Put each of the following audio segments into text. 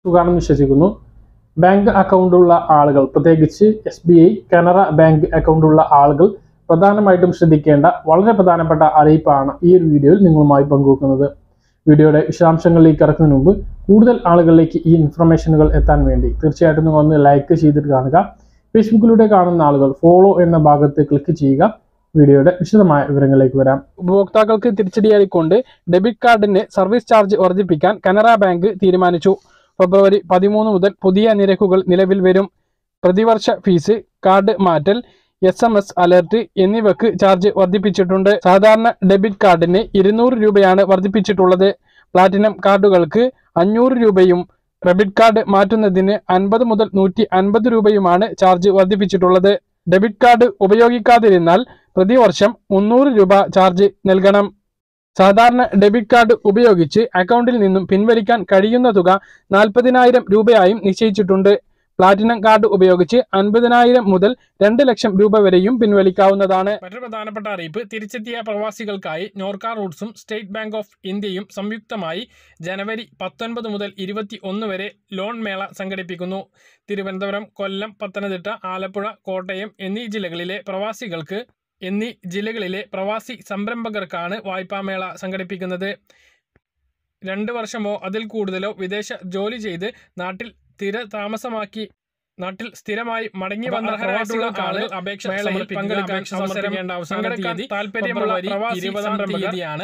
സുഖാണെന്ന് വിശ്വസിക്കുന്നു ബാങ്ക് അക്കൗണ്ടുള്ള ആളുകൾ പ്രത്യേകിച്ച് S B I Canara bank അക്കൗണ്ടുള്ള ആളുകൾ പ്രധാനമായിട്ടും ശ്രദ്ധിക്കേണ്ട വളരെ പ്രധാനപ്പെട്ട അറിയിപ്പാണ് ഈ ഒരു വീഡിയോയിൽ നിങ്ങളുമായി പങ്കുവെക്കുന്നത് വീഡിയോയുടെ വിശദാംശങ്ങളിലേക്ക് ഇറക്കുന്നതിന് മുമ്പ് കൂടുതൽ ആളുകളിലേക്ക് ഈ ഇൻഫർമേഷനുകൾ എത്താൻ വേണ്ടി തീർച്ചയായിട്ടും നിങ്ങൾ ഒന്ന് ലൈക്ക് ചെയ്തിട്ട് കാണുക ഫേസ്ബുക്കിലൂടെ കാണുന്ന ആളുകൾ ഫോളോ എന്ന ഭാഗത്ത് ക്ലിക്ക് ചെയ്യുക വീഡിയോയുടെ വിശദമായ വിവരങ്ങളിലേക്ക് വരാം ഉപഭോക്താക്കൾക്ക് തിരിച്ചടിയായിക്കൊണ്ട് ഡെബിറ്റ് കാർഡിന് സർവീസ് ചാർജ് വർദ്ധിപ്പിക്കാൻ കനറ ബാങ്ക് തീരുമാനിച്ചു ഫെബ്രുവരി പതിമൂന്ന് മുതൽ പുതിയ നിരക്കുകൾ നിലവിൽ വരും പ്രതിവർഷ ഫീസ് കാർഡ് മാറ്റൽ എസ് എം എസ് അലർട്ട് എന്നിവക്ക് ചാർജ് വർദ്ധിപ്പിച്ചിട്ടുണ്ട് സാധാരണ ഡെബിറ്റ് കാർഡിന് ഇരുന്നൂറ് രൂപയാണ് വർദ്ധിപ്പിച്ചിട്ടുള്ളത് പ്ലാറ്റിനം കാർഡുകൾക്ക് അഞ്ഞൂറ് രൂപയും ഡെബിറ്റ് കാർഡ് മാറ്റുന്നതിന് അൻപത് മുതൽ നൂറ്റി അൻപത് രൂപയുമാണ് ചാർജ് വർദ്ധിപ്പിച്ചിട്ടുള്ളത് ഡെബിറ്റ് കാർഡ് ഉപയോഗിക്കാതിരുന്നാൽ പ്രതിവർഷം മുന്നൂറ് രൂപ ചാർജ് നൽകണം സാധാരണ ഡെബിറ്റ് കാർഡ് ഉപയോഗിച്ച് അക്കൗണ്ടിൽ നിന്നും പിൻവലിക്കാൻ കഴിയുന്ന തുക നാൽപ്പതിനായിരം രൂപയായും നിശ്ചയിച്ചിട്ടുണ്ട് പ്ലാറ്റിനം കാർഡ് ഉപയോഗിച്ച് അൻപതിനായിരം മുതൽ രണ്ട് ലക്ഷം രൂപ വരെയും പിൻവലിക്കാവുന്നതാണ് മറ്റൊരു പ്രധാനപ്പെട്ട അറിയിപ്പ് തിരിച്ചെത്തിയ പ്രവാസികൾക്കായി നോർക്ക റൂട്ട്സും സ്റ്റേറ്റ് ബാങ്ക് ഓഫ് ഇന്ത്യയും സംയുക്തമായി ജനുവരി പത്തൊൻപത് മുതൽ ഇരുപത്തി ഒന്ന് വരെ ലോൺ മേള സംഘടിപ്പിക്കുന്നു തിരുവനന്തപുരം കൊല്ലം പത്തനംതിട്ട ആലപ്പുഴ കോട്ടയം എന്നീ ജില്ലകളിലെ പ്രവാസികൾക്ക് എന്നീ ജില്ലകളിലെ പ്രവാസി സംരംഭകർക്കാണ് വായ്പാമേള സംഘടിപ്പിക്കുന്നത് രണ്ട് വർഷമോ അതിൽ കൂടുതലോ വിദേശ ജോലി ചെയ്ത് നാട്ടിൽ സ്ഥിര താമസമാക്കി നാട്ടിൽ സ്ഥിരമായി മടങ്ങി വന്ന പ്രവാസികളുള്ള ആളുകൾ അപേക്ഷ പങ്കെടുക്കാൻ സമർപ്പിക്കേണ്ട അവസാന തീയതി താല്പര്യമുള്ള പ്രവാസി തീയതിയാണ്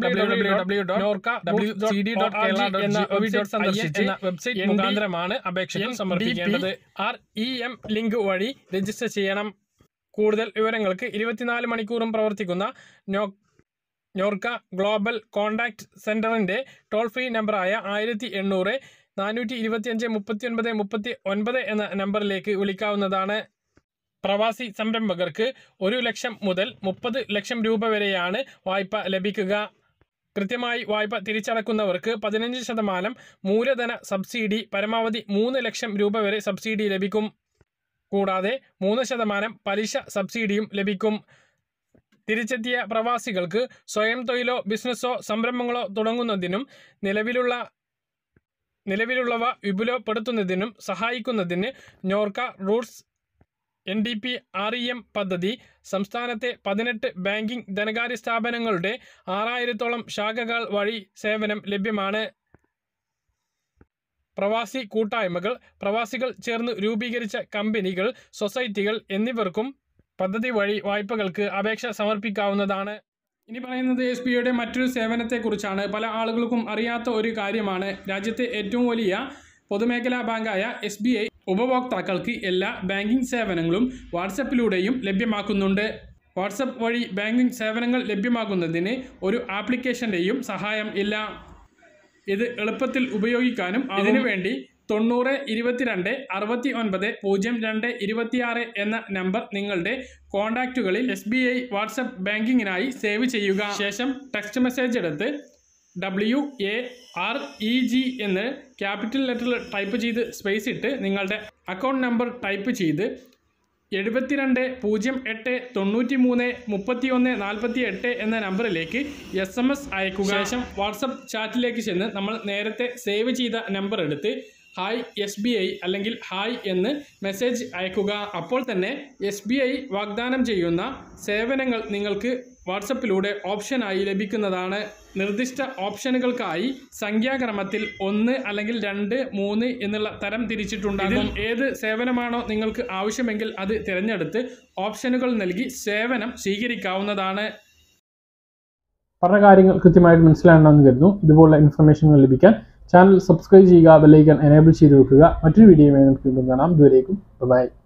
എന്ന വെബ്സൈറ്റ് സന്ദർശിച്ച് വെബ്സൈറ്റ് മുഖാന്തരമാണ് അപേക്ഷകൾ സമർപ്പിക്കേണ്ടത് ആർ ഇ എം ലിങ്ക് വഴി രജിസ്റ്റർ ചെയ്യണം കൂടുതൽ വിവരങ്ങൾക്ക് ഇരുപത്തിനാല് മണിക്കൂറും പ്രവർത്തിക്കുന്ന നോ നോർക്ക ഗ്ലോബൽ കോൺടാക്ട് സെന്ററിന്റെ ടോൾ ഫ്രീ നമ്പറായ ആയിരത്തി എണ്ണൂറ് നാനൂറ്റി ഇരുപത്തിയഞ്ച് മുപ്പത്തി ഒൻപത് മുപ്പത്തി ഒൻപത് എന്ന നമ്പറിലേക്ക് വിളിക്കാവുന്നതാണ് പ്രവാസി സംരംഭകർക്ക് ഒരു ലക്ഷം മുതൽ മുപ്പത് ലക്ഷം രൂപ വരെയാണ് വായ്പ ലഭിക്കുക കൃത്യമായി വായ്പ തിരിച്ചടക്കുന്നവർക്ക് പതിനഞ്ച് ശതമാനം മൂലധന സബ്സിഡി പരമാവധി മൂന്ന് ലക്ഷം രൂപ വരെ സബ്സിഡി ലഭിക്കും കൂടാതെ മൂന്ന് ശതമാനം പലിശ സബ്സിഡിയും ലഭിക്കും തിരിച്ചെത്തിയ പ്രവാസികൾക്ക് സ്വയം തൊഴിലോ ബിസിനസ്സോ സംരംഭങ്ങളോ തുടങ്ങുന്നതിനും നിലവിലുള്ള നിലവിലുള്ളവ വിപുലപ്പെടുത്തുന്നതിനും സഹായിക്കുന്നതിന് Norka roots N D P R E M പദ്ധതി സംസ്ഥാനത്തെ പതിനെട്ട് ബാങ്കിംഗ് ധനകാര്യ സ്ഥാപനങ്ങളുടെ ആറായിരത്തോളം ശാഖകൾ വഴി സേവനം ലഭ്യമാണ് പ്രവാസി കൂട്ടായ്മകൾ പ്രവാസികൾ ചേർന്ന് രൂപീകരിച്ച കമ്പനികൾ സൊസൈറ്റികൾ എന്നിവർക്കും പദ്ധതി വഴി വായ്പകൾക്ക് അപേക്ഷ സമർപ്പിക്കാവുന്നതാണ് ഇനി പറയുന്നത് എസ് ബി ഐയുടെ മറ്റൊരു സേവനത്തെക്കുറിച്ചാണ് പല ആളുകൾക്കും അറിയാത്ത ഒരു കാര്യമാണ് രാജ്യത്തെ ഏറ്റവും വലിയ പൊതുമേഖലാ ബാങ്കായ എസ് ബി ഐ ഉപഭോക്താക്കൾക്ക് എല്ലാ ബാങ്കിംഗ് സേവനങ്ങളും വാട്സപ്പിലൂടെയും ലഭ്യമാക്കുന്നുണ്ട് വാട്സപ്പ് വഴി ബാങ്കിംഗ് സേവനങ്ങൾ ലഭ്യമാക്കുന്നതിന് ഒരു ആപ്ലിക്കേഷൻ്റെയും സഹായം ഇല്ല ഇത് എളുപ്പത്തിൽ ഉപയോഗിക്കാനും അതിനു വേണ്ടി തൊണ്ണൂറ് ഇരുപത്തിരണ്ട് അറുപത്തി ഒൻപത് പൂജ്യം രണ്ട് ഇരുപത്തിയാറ് എന്ന നമ്പർ നിങ്ങളുടെ കോൺടാക്റ്റുകളിൽ എസ് ബി ഐ വാട്സപ്പ് ബാങ്കിങ്ങിനായി സേവ് ചെയ്യുക ശേഷം ടെക്സ്റ്റ് മെസ്സേജ് എടുത്ത് W A R E G എന്ന് ക്യാപിറ്റൽ ലെറ്ററിൽ ടൈപ്പ് ചെയ്ത് സ്പേസ് ഇട്ട് നിങ്ങളുടെ അക്കൗണ്ട് നമ്പർ ടൈപ്പ് ചെയ്ത് എഴുപത്തിരണ്ട് പൂജ്യം എട്ട് തൊണ്ണൂറ്റി മൂന്ന് മുപ്പത്തി ഒന്ന് നാൽപ്പത്തി എട്ട് എന്ന നമ്പറിലേക്ക് എസ് എം എസ് അയക്കുക ശേഷം വാട്സപ്പ് ചാറ്റിലേക്ക് ചെന്ന് നമ്മൾ നേരത്തെ സേവ് ചെയ്ത നമ്പർ എടുത്ത് ഹായ് എസ് ബി ഐ അല്ലെങ്കിൽ ഹായ് എന്ന് മെസ്സേജ് അയക്കുക അപ്പോൾ തന്നെ എസ് ബി ഐ വാഗ്ദാനം ചെയ്യുന്ന സേവനങ്ങൾ നിങ്ങൾക്ക് വാട്സപ്പിലൂടെ ഓപ്ഷനായി ലഭിക്കുന്നതാണ് നിർദ്ദിഷ്ട ഓപ്ഷനുകൾക്കായി സംഖ്യാക്രമത്തിൽ ഒന്ന് അല്ലെങ്കിൽ രണ്ട് മൂന്ന് എന്നുള്ള തരം തിരിച്ചിട്ടുണ്ടാകും ഏത് സേവനമാണോ നിങ്ങൾക്ക് ആവശ്യമെങ്കിൽ അത് തിരഞ്ഞെടുത്ത് ഓപ്ഷനുകൾ നൽകി സേവനം സ്വീകരിക്കാവുന്നതാണ് പറഞ്ഞ കാര്യങ്ങൾ കൃത്യമായിട്ട് മനസ്സിലാണെന്ന് കരുതുന്നു ഇതുപോലുള്ള ഇൻഫർമേഷനുകൾ ലഭിക്കാൻ ചാനൽ സബ്സ്ക്രൈബ് ചെയ്യുക ബെല്ലൈക്കൺ എനേബിൾ ചെയ്ത് വെക്കുക മറ്റൊരു വീഡിയോയുമായി നമുക്ക് വീണ്ടും കാണാം ഇതുവരേക്കും ബൈ